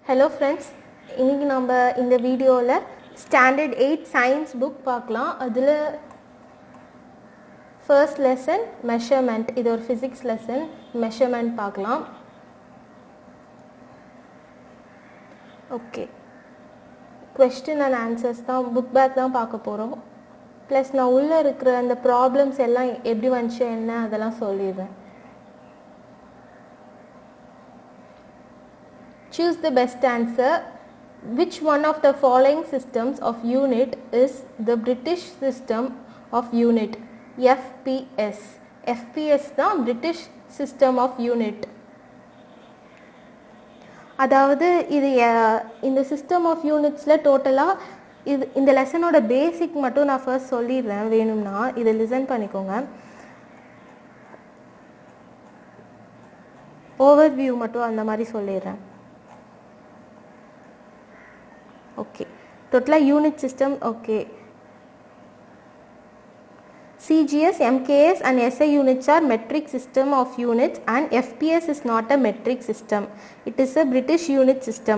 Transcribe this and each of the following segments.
Hello friends இன்னைக்கு நம்ம இந்த வீடியோவில் ஸ்டாண்டர்ட் எயிட் சயின்ஸ் புக் பார்க்கலாம் அதில் ஃபர்ஸ்ட் லெசன் மெஷர்மெண்ட் இது ஒரு ஃபிசிக்ஸ் லெசன் மெஷர்மெண்ட் பார்க்கலாம் ஓகே கொஸ்டின் அண்ட் ஆன்சர்ஸ் தான் புக் பேக் தான் பார்க்க போகிறோம் ப்ளஸ் நான் உள்ளே இருக்கிற அந்த ப்ராப்ளம்ஸ் எல்லாம் எப்படி வந்துச்சு என்ன அதெல்லாம் சொல்லிடுறேன் Choose the best answer. Which one of the following systems of unit is the British system of unit? FPS. FPS தான் British system of unit. அதாவது இது அஹ், இந்த சிஸ்டம் ஆஃப் யூனிட்ஸில் டோட்டலாக இது இந்த லெசனோட பேசிக் மட்டும் நான் ஃபர்ஸ்ட் சொல்லிடுறேன் வேணும்னா இதை லிசன் பண்ணிக்கோங்க ஓவர் வியூ மட்டும் அந்த மாதிரி சொல்லிடுறேன் ஓகே டோட்டலாக unit system okay CGS, MKS and SI units are metric system of units and FPS is not a metric system. It is a British unit system.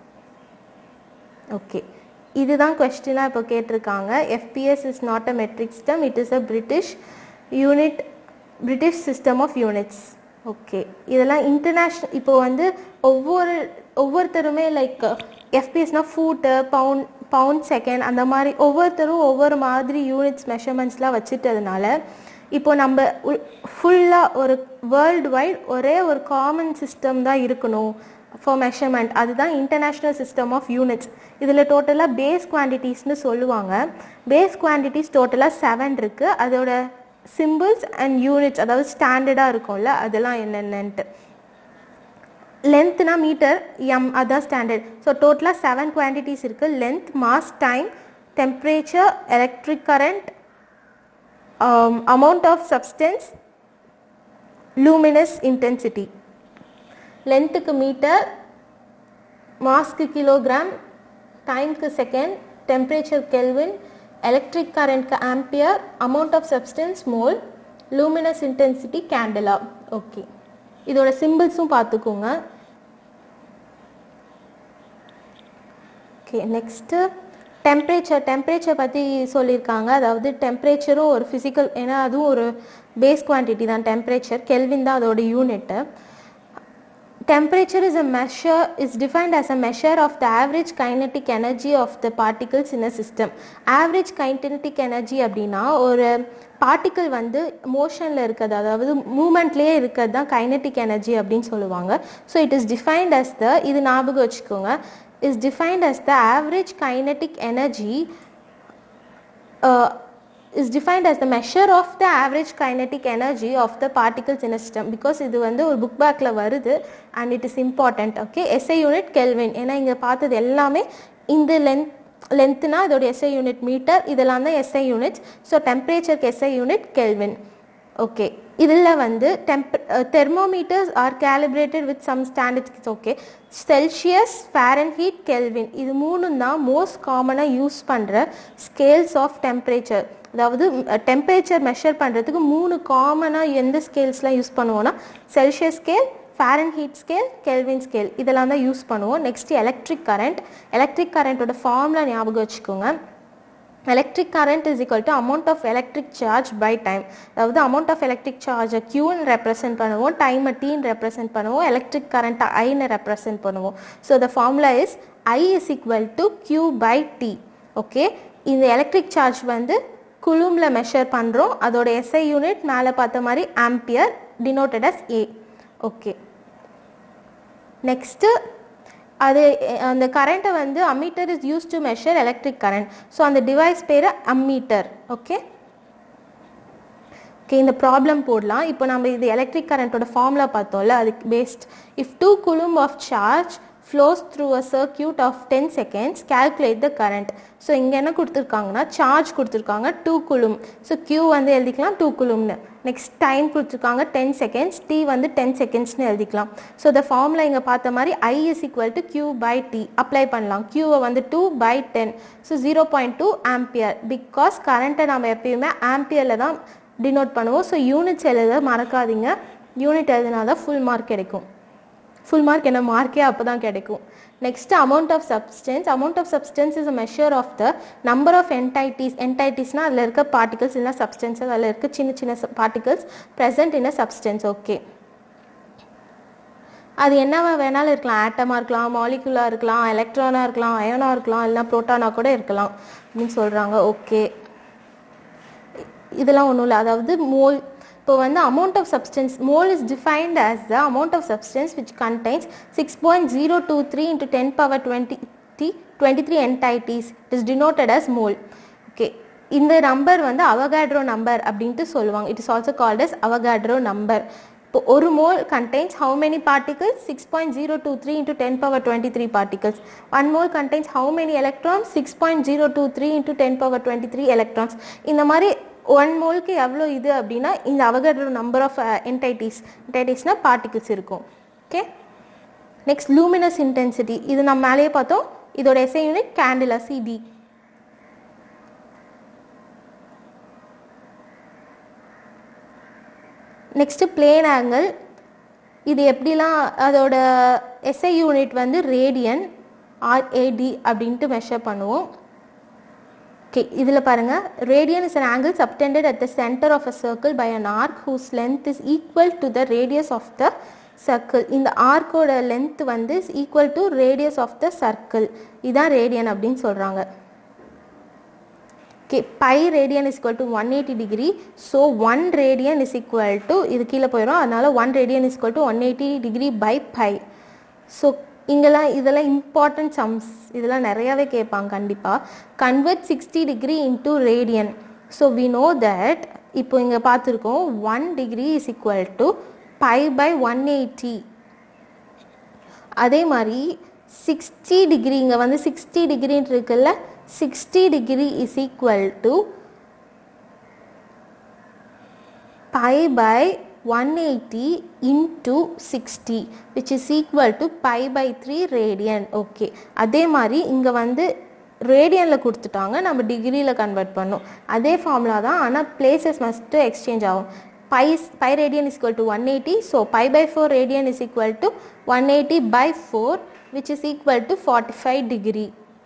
Okay இதுதான் கொஸ்டினாக இப்போ கேட்டிருக்காங்க FPS is not a metric system it is a British unit British system of units okay இதெல்லாம் international இப்போ வந்து ஒவ்வொரு ஒவ்வொருத்தருமே like எஃபிஎஸ்னால் ஃபூட்டு பவுண்ட் பவுண்ட் செகண்ட் அந்த மாதிரி ஒவ்வொருத்தரும் ஒவ்வொரு மாதிரி யூனிட்ஸ் மெஷர்மெண்ட்ஸ்லாம் வச்சுட்டதுனால இப்போ நம்ம ஃபுல்லாக ஒரு வேர்ல்டு வைட் ஒரே ஒரு காமன் சிஸ்டம் தான் இருக்கணும் ஃபார் மெஷர்மெண்ட் அதுதான் இன்டர்நேஷ்னல் சிஸ்டம் ஆஃப் யூனிட்ஸ் இதில் டோட்டலாக பேஸ் குவான்டிட்டிஸ்னு சொல்லுவாங்க பேஸ் குவான்டிட்டிஸ் டோட்டலாக செவன் இருக்குது அதோட சிம்பிள்ஸ் அண்ட் யூனிட்ஸ் அதாவது ஸ்டாண்டர்டாக இருக்கும்ல அதெல்லாம் என்னென்னன்ட்டு லென்த்னா மீட்டர் எம் அதான் ஸ்டாண்டர்ட் ஸோ டோட்டலாக செவன் குவான்டிட்டிஸ் இருக்குது length mass time temperature electric current amount of substance luminous intensity லென்த்துக்கு மீட்டர் மாஸ்க்கு கிலோகிராம் டைம்க்கு செகண்ட் டெம்பரேச்சர் கெல்வின் எலக்ட்ரிக் கரண்ட்க்கு ampere amount of substance mole luminous intensity candela okay இதோட சிம்பிள்ஸும் பார்த்துக்கோங்க ஓகே நெக்ஸ்ட்டு டெம்பரேச்சர் டெம்பரேச்சர் பற்றி சொல்லியிருக்காங்க அதாவது டெம்பரேச்சரும் ஒரு ஃபிசிக்கல் ஏன்னா அதுவும் ஒரு பேஸ் குவான்டிட்டி தான் டெம்பரேச்சர் கெல்வின் தான் அதோட unit temperature is a measure is defined as a measure of the average kinetic energy of the particles in a system average kinetic energy அப்படின்னா ஒரு பார்ட்டிக்கிள் வந்து மோஷனில் இருக்கிறது அதாவது மூமெண்ட்லேயே இருக்கிறது தான் கைனட்டிக் எனர்ஜி அப்படின்னு சொல்லுவாங்க so it is defined as the இது ஞாபகம் வச்சுக்கோங்க is defined as the average kinetic energy is defined as the measure of the average kinetic energy of the particles in a system because இது வந்து ஒரு book பேக்கில் வருது and it is important okay SI unit Kelvin ஏன்னா இங்கே பார்த்தது எல்லாமே இந்த லென்த் லென்த்னா இதோட எஸ்ஐ யூனிட் மீட்டர் இதெல்லாம் தான் எஸ்ஐ யூனிட்ஸ் ஸோ டெம்பரேச்சருக்கு எஸ்ஐ யூனிட் கெல்வின் ஓகே இதில் வந்து temp thermometers are calibrated with some standards okay Celsius Fahrenheit kelvin இது மூணும் தான் மோஸ்ட் காமனாக யூஸ் பண்ணுற ஸ்கேல்ஸ் ஆஃப் டெம்பரேச்சர் அதாவது டெம்பரேச்சர் மெஷர் பண்ணுறதுக்கு மூணு காமனாக எந்த ஸ்கேல்ஸ்லாம் யூஸ் பண்ணுவோம்னா Celsius scale Fahrenheit scale kelvin scale இதெல்லாம் தான் யூஸ் பண்ணுவோம் நெக்ஸ்ட் எலக்ட்ரிக் கரண்ட் எலக்ட்ரிக் கரண்ட்டோட ஃபார்முலா ஞாபகம் வச்சுக்கோங்க electric current is equal to amount of electric charge by time அதாவது அமௌண்ட் ஆஃப் எலக்ட்ரிக் சார்ஜை க்யூன்னு ரெப்ரசென்ட் பண்ணுவோம் டைமை டீன்னு ரெப்ரசென்ட் பண்ணுவோம் எலக்ட்ரிக் கரண்ட்டை ஐன்னு ரெப்ரசென்ட் பண்ணுவோம் so the formula is I is equal to Q by T okay இந்த எலக்ட்ரிக் சார்ஜ் வந்து குளுமில் மெஷர் பண்ணுறோம் அதோட எஸ்ஐ யூனிட் மேலே பார்த்த மாதிரி ampere denoted as A okay next அது அந்த கரண்ட்டை வந்து ammeter is use to measure electric current so அந்த டிவைஸ் பேர் அம்மீட்டர் ஓகே ஓகே இந்த ப்ராப்ளம் போடலாம் இப்போ நம்ம இது எலக்ட்ரிக் கரண்ட்டோட ஃபார்முலா பார்த்தோம்ல அதுக்கு based if two coulomb of charge flows through a circuit of 10 seconds calculate the current so இங்கே என்ன கொடுத்துருக்காங்கன்னா சார்ஜ் கொடுத்துருக்காங்க டூ குலும் ஸோ q வந்து எழுதிக்கலாம் டூ குலும்னு நெக்ஸ்ட் டைம் கொடுத்துருக்காங்க டென் செகண்ட்ஸ் டி வந்து டென் செகண்ட்ஸ்னு எழுதிக்கலாம் ஸோ இந்த ஃபார்முலா இங்கே பார்த்த மாதிரி I is equal to Q by T apply பண்ணலாம் கியூவை வந்து two by ten so zero point two ampere because கரண்ட்டை நம்ம எப்பயுமே ஆம்பியரில் தான் டினோட் பண்ணுவோம் ஸோ யூனிட்ஸ் எழுத மறக்காதீங்க யூனிட் எழுதினா தான் ஃபுல் மார்க் கிடைக்கும் ஃபுல் மார்க் என்ன மார்க்கே அப்போ தான் கிடைக்கும் next amount of substance amount of substance is a measure of the number of entities என்டைட்டிஸ்னால் அதில் இருக்க பார்ட்டிகல்ஸ் இல்லைனா சப்ஸ்டன்சஸ் அதில் இருக்க சின்ன சின்ன particles present in a substance okay அது என்னவா வேணாலும் இருக்கலாம் ஆட்டமாக இருக்கலாம் மாலிகுலாக இருக்கலாம் எலக்ட்ரானாக இருக்கலாம் அயனாக இருக்கலாம் இல்லைனா ப்ரோட்டானாக கூட இருக்கலாம் அப்படின்னு சொல்கிறாங்க ஓகே இதெல்லாம் ஒன்றும் இல்லை அதாவது மோல் இப்போ வந்து amount of substance mole is defined as the amount of substance which contains six point zero two three into ten power twenty three twenty three entities it is denoted as mole okay இந்த number வந்து Avogadro number அப்படின்ட்டு சொல்லுவாங்க it is also called as Avogadro number இப்போ ஒரு mole contains how many particles six point zero two three into ten power twenty three particles one mole contains how many electrons six point zero two three into ten power twenty three electrons இந்த மாதிரி one மோலுக்கு எவ்வளோ இது அப்படின்னா இந்த Avogadro number of entities என்டைட்டிஸ்னால் particles இருக்கும் okay next luminous intensity இது நம்ம மேலேயே பார்த்தோம் இதோட SI unit candela CD next plane angle இது எப்படிலாம் அதோட எஸ்ஐ யூனிட் வந்து ரேடியன் ஆர்ஏடி அப்படின்ட்டு மெஷர் பண்ணுவோம் ஓகே இதில் பாருங்கள் radian is an angle subtended at the center of a circle by an arc whose length is equal to the radius of the circle இந்த ஆர்க்கோட லென்த் வந்து is equal to radius of the circle இதான் radian அப்படின்னு சொல்கிறாங்க okay pi radian is equal to one eighty degree so one radian is equal to இது கீழே போயிடும் அதனால one radian is equal to one eighty degree by pi so இங்கெல்லாம் இதெல்லாம் important sums இதெல்லாம் நிறையாவே கேட்பாங்க கண்டிப்பாக convert sixty degree into radian so we know that இப்போ இங்கே பார்த்துருக்கோம் one degree is equal to pi by one eighty அதே மாதிரி சிக்ஸ்டி டிகிரி இங்கே வந்து சிக்ஸ்டி டிகிரின்னு இருக்குல்ல sixty degree is equal to pi by 180 into 60 which is equal to pi by 3 radian okay அதே மாதிரி இங்கே வந்து ரேடியனில் கொடுத்துட்டாங்க நம்ம டிகிரியில் கன்வெர்ட் பண்ணோம் அதே ஃபார்முலா தான் ஆனால் பிளேசஸ் மஸ்ட்டு எக்ஸ்சேஞ்ச் ஆகும் pi pi radian is equal to one eighty so pi by four radian is equal to one eighty by four which is equal to forty five degree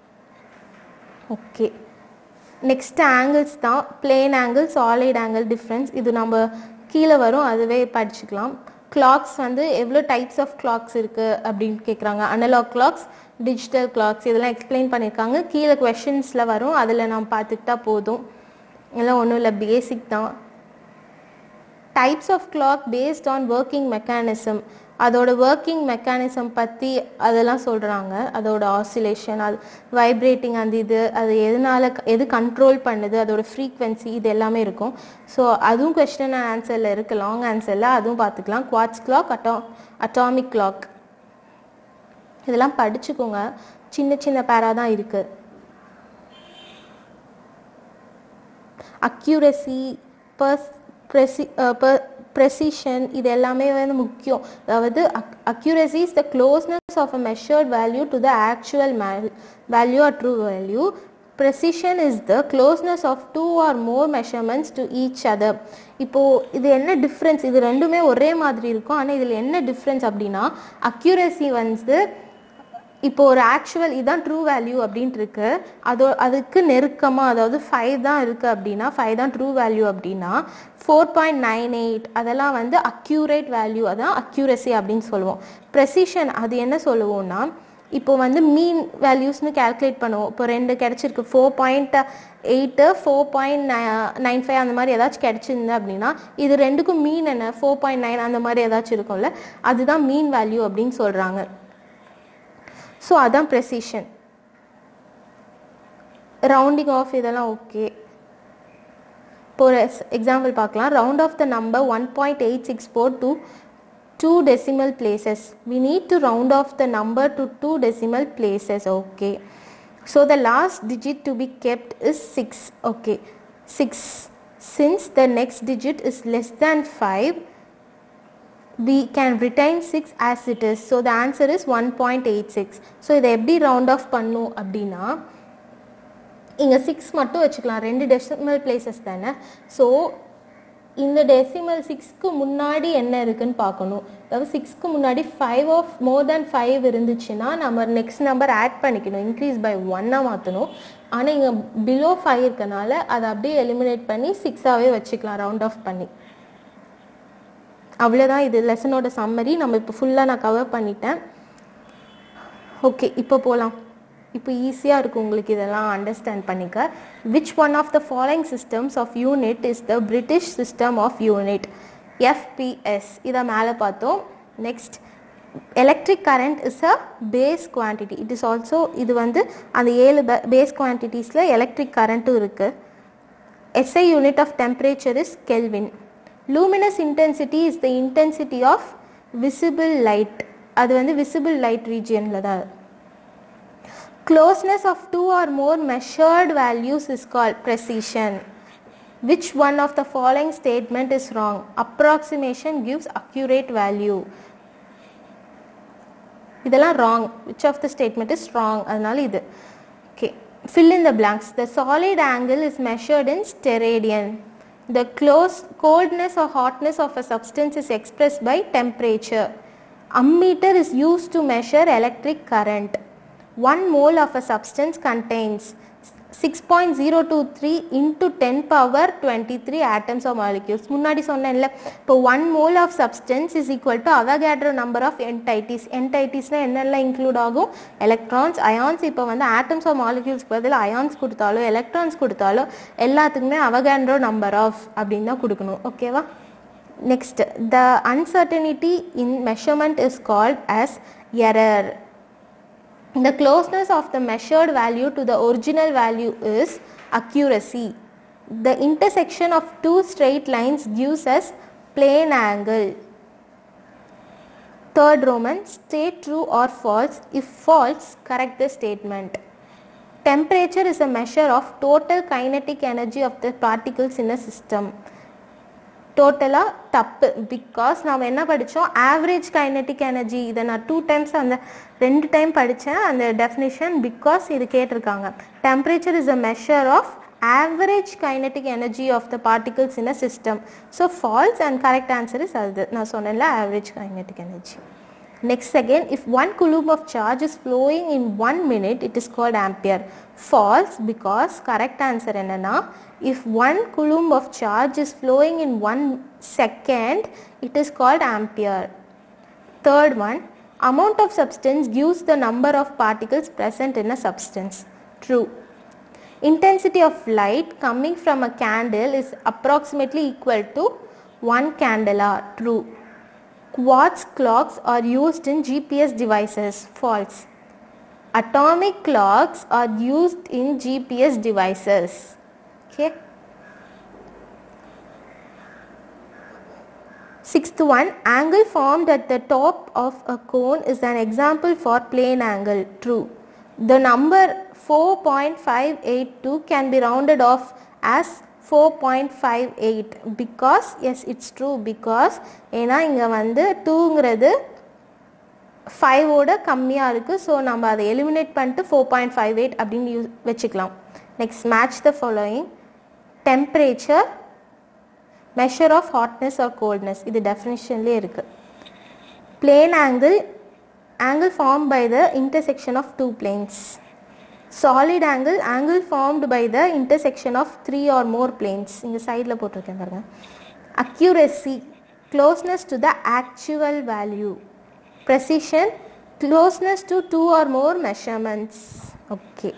okay next angles தான் plane angle solid angle difference இது நம்ம கீழே வரும் அதுவே படிச்சுக்கலாம் clocks வந்து எவ்வளோ types of clocks இருக்குது அப்படின்னு கேட்குறாங்க அனலாக் கிளாக்ஸ் டிஜிட்டல் கிளாக்ஸ் இதெல்லாம் எக்ஸ்பிளைன் பண்ணியிருக்காங்க கீழே கொஷின்ஸில் வரும் அதில் நம்ம பார்த்துக்கிட்டா போதும் இதெல்லாம் ஒன்றும் இல்லை பேசிக் தான் types of clock based on working mechanism அதோட ஒர்க்கிங் மெக்கானிசம் பற்றி அதெல்லாம் சொல்கிறாங்க அதோட ஆசிலேஷன் அது வைப்ரேட்டிங் அந்த இது அது எதனால எது கண்ட்ரோல் பண்ணுது அதோட ஃப்ரீக்வன்சி இது எல்லாமே இருக்கும் ஸோ அதுவும் கொஸ்டின் அண்ட் ஆன்சரில் இருக்குது லாங் ஆன்சரில் அதுவும் பார்த்துக்கலாம் குவாட்ஸ் கிளாக் அட்டா அட்டாமிக் கிளாக் இதெல்லாம் படிச்சுக்கோங்க சின்ன சின்ன பேரா தான் இருக்குது அக்யூரசி பர்ஸ் ப்ரெசி ப்ரெசிஷன் இது எல்லாமே வந்து முக்கியம் அதாவது accuracy is the closeness of a measured value to the actual value or true value precision is the closeness of two or more measurements to each other இப்போது இது என்ன டிஃப்ரென்ஸ் இது ரெண்டுமே ஒரே மாதிரி இருக்கும் ஆனால் இதில் என்ன டிஃப்ரென்ஸ் அப்படின்னா அக்யூரசி வந்து இப்போ ஒரு ஆக்சுவல் இதுதான் ட்ரூ வேல்யூ அப்படின்ட்டு இருக்கு அதோ அதுக்கு நெருக்கமாக அதாவது ஃபைவ் தான் இருக்குது அப்படின்னா ஃபைவ் தான் ட்ரூ வேல்யூ அப்படின்னா ஃபோர் பாயிண்ட் நைன் எயிட் அதெல்லாம் வந்து அக்யூரேட் வேல்யூ அதான் அக்யூரசி அப்படின்னு சொல்லுவோம் ப்ரெசிஷன் அது என்ன சொல்லுவோம்னா இப்போ வந்து மீன் வேல்யூஸ்னு கேல்குலேட் பண்ணுவோம் இப்போ ரெண்டு கிடச்சிருக்கு four point eight four point nine five அந்த மாதிரி ஏதாச்சும் கிடச்சிருந்து அப்படின்னா இது ரெண்டுக்கும் மீன் என்ன ஃபோர் பாயிண்ட் நைன் அந்த மாதிரி ஏதாச்சும் இருக்கும்ல அதுதான் மீன் வேல்யூ அப்படின்னு சொல்கிறாங்க ஸோ அதான் ப்ரெசிஷன் ரவுண்டிங் ஆஃப் இதெல்லாம் ஓகே இப்போ ஒரு எக்ஸாம்பிள் பார்க்கலாம் round off the number one point eight six four to two decimal places we need to round off the number to two decimal places okay so the last digit to be kept is six okay six since the next digit is less than five we can retain 6 as it is so the answer is 1.86 so இதை எப்படி round off பண்ணும் அப்படின்னா இங்கே six மட்டும் வச்சுக்கலாம் ரெண்டு decimal places தானே so இந்த டெசிமல் சிக்ஸ்க்கு முன்னாடி என்ன இருக்குன்னு பார்க்கணும் அதாவது சிக்ஸ்க்கு முன்னாடி five of more than five இருந்துச்சுன்னா நம்ம நெக்ஸ்ட் நம்பர் ஆட் பண்ணிக்கணும் இன்க்ரீஸ் பை ஒன்னாக மாற்றணும் ஆனால் இங்கே பிலோ ஃபைவ் இருக்கனால அதை அப்படியே எலிமினேட் பண்ணி சிக்ஸாகவே வச்சுக்கலாம் ரவுண்ட் ஆஃப் பண்ணி அவ்வளோதான் இது லெசனோட சம்மரி நம்ம இப்போ ஃபுல்லாக நான் கவர் பண்ணிட்டேன் ஓகே இப்போ போகலாம் இப்போ ஈஸியாக இருக்கும் உங்களுக்கு இதெல்லாம் அண்டர்ஸ்டாண்ட் பண்ணிக்க which one of the following systems of unit is the British system of unit FPS இதை மேலே பார்த்தோம் next electric current is a base quantity it is also இது வந்து அந்த ஏழு பேஸ் குவான்டிட்டிஸில் எலக்ட்ரிக் கரண்ட்டும் இருக்குது SI unit of temperature is Kelvin. Luminous intensity is the intensity of visible light. அது வந்து visible light regionல தான் Closeness of two or more measured values is called precision. Which one of the following statement is wrong? Approximation gives accurate value. இதெல்லாம் wrong which of the statement is wrong அதனால இது okay fill in the blanks the solid angle is measured in steradian the close coldness or hotness of a substance is expressed by temperature ammeter is used to measure electric current one mole of a substance contains 6.023 into 10 power 23 atoms or molecules முன்னாடி சொன்னேன்ல இப்போ one mole of substance is equal to Avogadro number of entities என்டைட்டிஸ்னால் என்னெல்லாம் include ஆகும் electrons ions இப்போ வந்து atoms R மாலிக்யூல்ஸ்க்கு பதில் ions கொடுத்தாலோ electrons கொடுத்தாலோ எல்லாத்துக்குமே அவகேட்ரோ நம்பர் ஆஃப் அப்படின்னு தான் கொடுக்கணும் ஓகேவா next the uncertainty in measurement is called as error The closeness of the measured value to the original value is accuracy. The intersection of two straight lines gives us plane angle. Third Roman, state true or false. If false, correct the statement. Temperature is a measure of total kinetic energy of the particles in a system. டோட்டலாக தப்பு because நாம் என்ன படித்தோம் average kinetic energy இதை நான் two times அந்த ரெண்டு time படித்தேன் அந்த டெஃபினிஷன் பிகாஸ் இது கேட்டிருக்காங்க temperature is a measure of average kinetic energy of the particles in a system so false and correct answer is அது நான் சொன்னேன்ல average kinetic energy Next again, if one coulomb of charge is flowing in one minute, it is called ampere. False because correct answer என்னன்னா if one coulomb of charge is flowing in one second, it is called ampere. Third one, amount of substance gives the number of particles present in a substance. True. Intensity of light coming from a candle is approximately equal to 1 candela. True. Quartz clocks are used in GPS devices. False. Atomic clocks are used in GPS devices. Okay. Sixth one, angle formed at the top of a cone is an example for plane angle. True. The number 4.582 can be rounded off as 4.58 because yes it's true because ஏன்னா இங்கே வந்து டூங்கிறது ஃபைவோட கம்மியாக இருக்குது so நம்ம அதை eliminate பண்ணிட்டு four point five eight அப்படின்னு use வச்சுக்கலாம் next match the following temperature measure of hotness or coldness இது டெஃபினிஷன்லேயே இருக்குது plane angle angle form by the intersection of two planes solid angle angle formed by the intersection of three or more planes இந்த சைடில் போட்டிருக்கேன் பாருங்க accuracy closeness to the actual value precision closeness to two or more measurements okay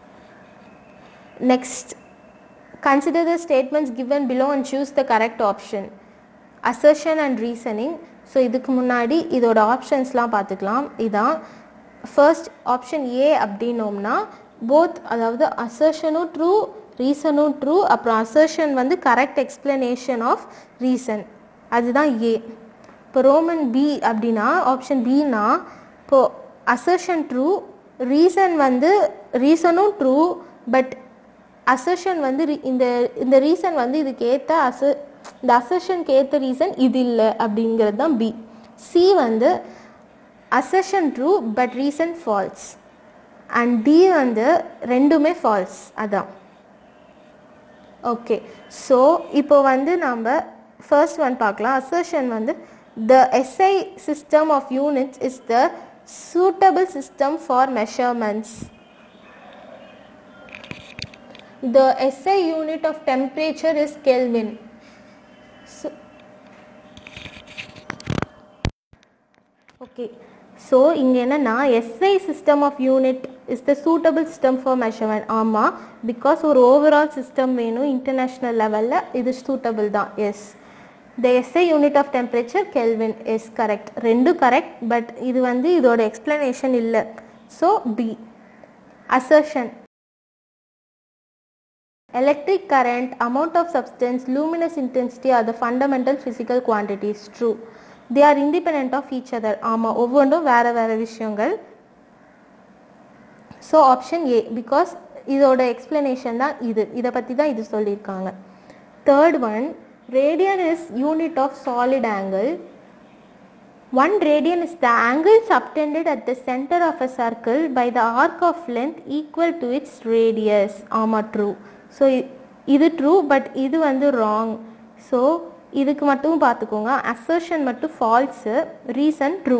next consider the statements given below and choose the correct option assertion and reasoning so இதுக்கு முன்னாடி இதோட ஆப்ஷன்ஸ்லாம் பார்த்துக்கலாம் இதான் ஃபர்ஸ்ட் ஆப்ஷன் ஏ அப்படின்னோம்னா both அதாவது அசர்ஷனும் true ரீசனும் ட்ரூ அப்புறம் அசர்ஷன் வந்து கரெக்ட் எக்ஸ்பிளனேஷன் ஆஃப் ரீசன் அதுதான் ஏ இப்போ ரோமன் பி அப்படின்னா ஆப்ஷன் பின்னா இப்போ அசர்ஷன் ட்ரூ ரீசன் வந்து ரீசனும் ட்ரூ பட் அசர்ஷன் வந்து re- இந்த இந்த ரீசன் வந்து இதுக்கு ஏற்ற அச இந்த அசர்ஷனுக்கு ஏற்ற ரீசன் இது இல்லை அப்படிங்கிறது தான் பி சி வந்து assertion true but reason false and D வந்து ரெண்டுமே ஃபால்ஸ் அதான் ஓகே ஸோ இப்போ வந்து நாம் ஃபர்ஸ்ட் ஒன் பார்க்கலாம் அசர்ஷன் வந்து the SI system of units is the suitable system for measurements The SI unit of temperature is Kelvin. So, okay. So இங்கே என்னென்னா SI system of unit is the suitable system for measurement ஆமாம் because ஒரு overall system வேணும் international லெவலில் இது சூட்டபிள் தான் yes the SI unit of temperature Kelvin yes correct ரெண்டும் கரெக்ட் பட் இது வந்து இதோட எக்ஸ்பிளனேஷன் இல்லை so B assertion Electric current, amount of substance, luminous intensity are the fundamental physical quantities. True. They are independent of each other. ஆமாம் ஒவ்வொன்றும் வேறு வேறு விஷயங்கள் ஸோ ஆப்ஷன் ஏ பிகாஸ் இதோட எக்ஸ்பிளனேஷன் தான் இது இதை பற்றி தான் இது சொல்லியிருக்காங்க third one radian is unit of solid angle One radian is the angle subtended at the center of a circle by the arc of length equal to its radius. ஆமா true so இது true but இது வந்து wrong so இதுக்கு மட்டும் பார்த்துக்கோங்க assertion மட்டும் false reason true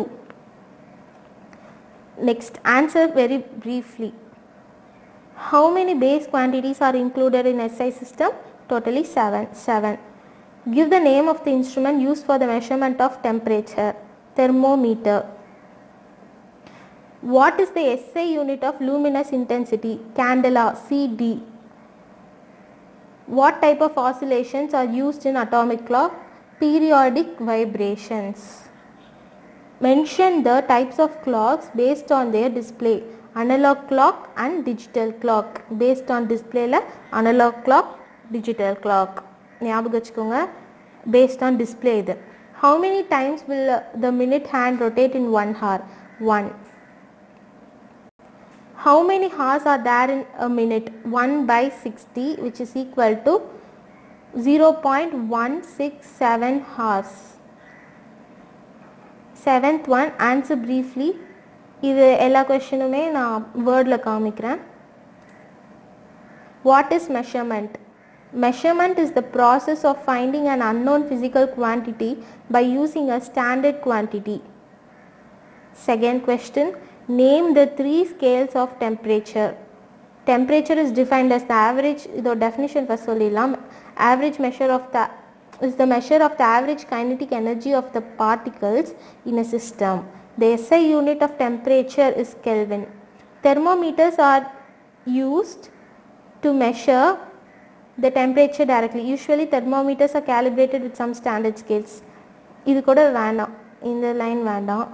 next answer very briefly How many base quantities are included in SI system? Totally 7. 7. Give the name of the instrument used for the measurement of temperature. Thermometer. What is the SI unit of luminous intensity? Candela. CD. What type of oscillations are used in atomic clock? Periodic vibrations. Mention the types of clocks based on their display. Analog clock and digital clock. Based on display ல analog clock, digital clock. ஞாபகம் வச்சுக்கோங்க based on display இது. How many times will uh, the minute hand rotate in one hour? One. How many hours are there in a minute? 1 by 60 which is equal to 0.167 hours. Seventh one answer briefly இது எல்லா கொஷினுமே நான் வேர்டில் காமிக்கிறேன் what is measurement measurement is the process of finding an unknown physical quantity by using a standard quantity Second question, name the three scales of temperature. Temperature is defined as the average, இதோ definition first சொல்லிடலாம் average measure of the is the measure of the average kinetic energy of the particles in a system. The SI unit of temperature is Kelvin. Thermometers are used to measure the temperature directly. Usually thermometers are calibrated with some standard scales. இது கூட வேண்டாம் இந்த line வேண்டாம்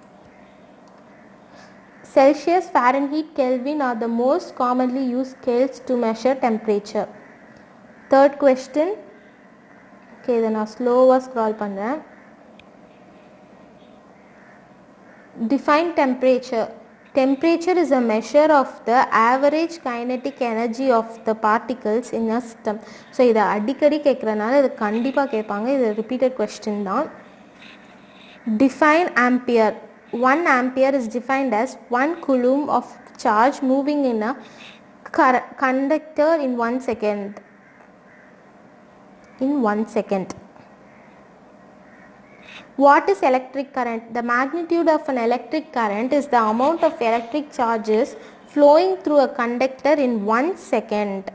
Celsius, Fahrenheit, Kelvin are the most commonly used scales to measure temperature. Third question. Okay, இதை நான் ஸ்லோவாக scroll பண்ணுறேன் Define temperature. Temperature is a measure of the average kinetic energy of the particles in a system. ஸோ இதை அடிக்கடி கேட்குறனால இது கண்டிப்பாக கேட்பாங்க இது ரிப்பீட்டட் கொஸ்டின் தான் Define ampere. 1 ampere is defined as 1 coulomb of charge moving in a cur- conductor in 1 second. In 1 second. What is electric current? The magnitude of an electric current is the amount of electric charges flowing through a conductor in 1 second.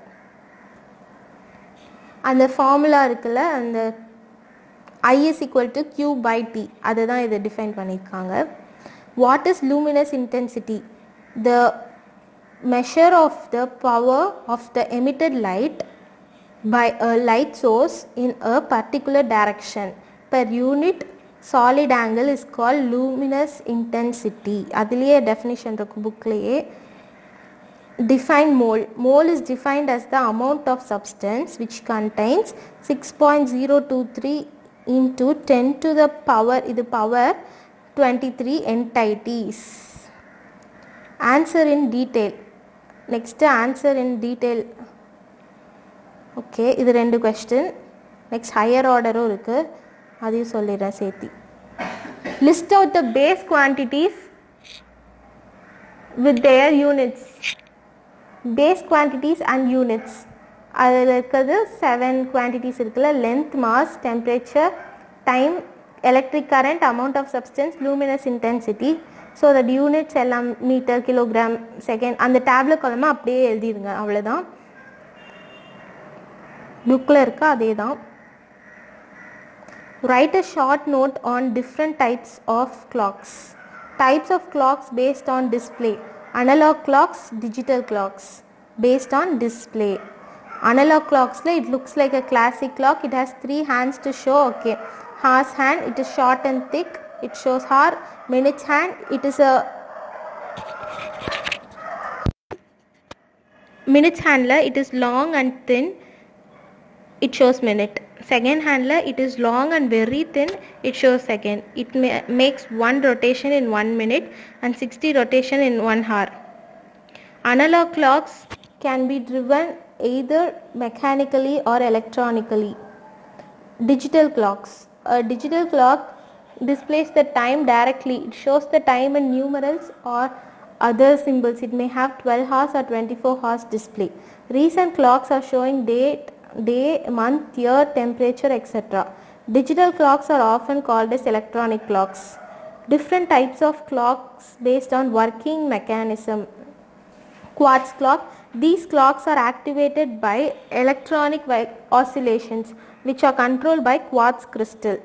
அந்த formula இருக்குல்ல அந்த I is equal to Q by T அதுதான் இதை define பண்ணியிருக்காங்க what is luminous intensity the measure of the power of the emitted light by a light source in a particular direction per unit solid angle is called luminous intensity அதுலேயே definition இருக்கு புக்லேயே define mole mole is defined as the amount of substance which contains 6.023 into 10 to the power இது power 23 entities answer in detail next answer in detail okay இது ரெண்டு question next higher ஆர்டரும் இருக்குது அதையும் சொல்லிடுறேன் சேர்த்தி list out the base quantities with their units base quantities and units அதில் இருக்கிறது செவன் குவான்டிட்டிஸ் இருக்குல்ல length mass temperature time electric current amount of substance luminous intensity so that units எல்லாம் metre kilogram second அந்த tablet கொலமாக அப்படியே எழுதிடுங்க அவ்வளோதான் புக்கில் இருக்க அதே தான் Write a short note on different types of clocks. Types of clocks based on display. Analog clocks, digital clocks based on display. Analog clocks, it looks like a classic clock. It has three hands to show. Okay, hour's hand, it is short and thick. It shows hour. Minutes hand, it is a minutes handler. It is long and thin. It shows minute. Second handler, it is long and very thin. It shows second. It ma- makes one rotation in one minute and 60 rotation in one hour. Analog clocks can be driven either mechanically or electronically. Digital clocks. A digital clock displays the time directly. It shows the time in numerals or other symbols. It may have 12 hours or 24 hours display. Recent clocks are showing date, day, month, year, temperature, etc. Digital clocks are often called as electronic clocks. Different types of clocks based on working mechanism quartz clock. These clocks are activated by electronic vi- oscillations which are controlled by quartz crystal.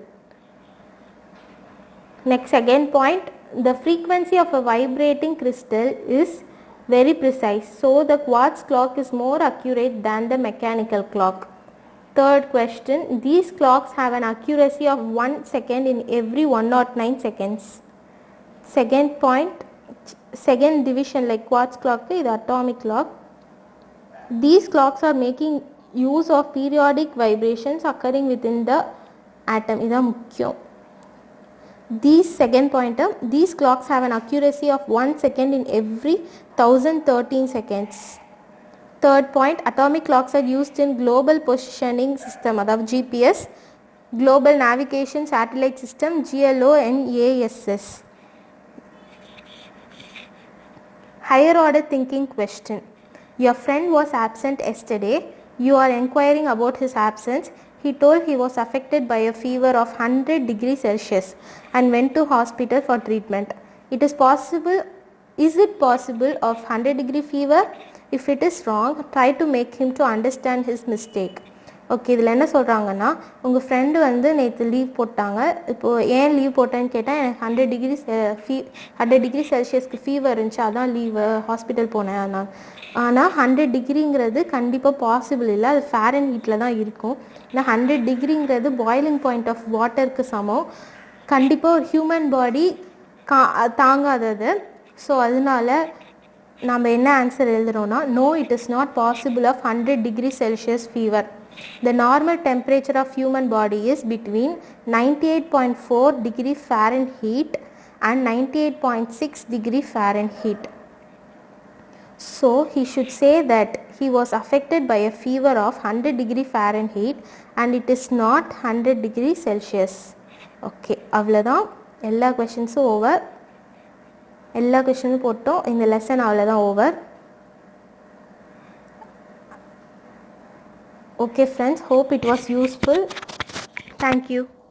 Next second point, the frequency of a vibrating crystal is very precise. So the quartz clock is more accurate than the mechanical clock. Third question, these clocks have an accuracy of 1 second in every 109 seconds. Second point, second division like quartz clock is atomic clock. These clocks are making use of periodic vibrations occurring within the atom. இதான் முக்கியம் these second pointer these clocks have an accuracy of 1 second in every 1013 seconds third point atomic clocks are used in global positioning system அதாவது gps global navigation satellite system glo and ass higher order thinking question your friend was absent yesterday you are inquiring about his absence he told he was affected by a fever of 100 degrees celsius and went to hospital for treatment it is possible is it possible of 100 degree fever if it is wrong try to make him to understand his mistake okay இதில் என்ன சொல்கிறாங்கன்னா உங்கள் friend வந்து நேற்று leave போட்டாங்க இப்போது ஏன் leave போட்டேன்னு கேட்டால் எனக்கு ஹண்ட்ரட் டிகிரி ஃபீ ஹண்ட்ரட் டிகிரி செல்சியஸ்க்கு ஃபீவர் இருந்துச்சு அதான் லீவு ஹாஸ்பிட்டல் போனேன் அதனால் ஆனால் ஹண்ட்ரட் டிகிரிங்கிறது கண்டிப்பாக பாசிபிள் இல்லை அது ஃபேரன் ஹீட்டில் தான் இருக்கும் ஏன்னா ஹண்ட்ரட் டிகிரிங்கிறது பாய்லிங் பாயிண்ட் ஆஃப் வாட்டருக்கு சமம் கண்டிப்பாக ஒரு ஹியூமன் பாடி கா தாங்காதது ஸோ அதனால நம்ம என்ன ஆன்சர் எழுதுறோம்னா no it is not possible of hundred degree Celsius fever The normal temperature of human body is between 98.4 degree Fahrenheit and 98.6 degree Fahrenheit. So he should say that he was affected by a fever of 100 degree Fahrenheit and it is not 100 degree Celsius. Okay அவ்வளோதான் எல்லா கொஷின்ஸும் over எல்லா கொஷினும் போட்டோம் இந்த lesson அவ்வளோதான் over Okay friends, hope it was useful. Thank you.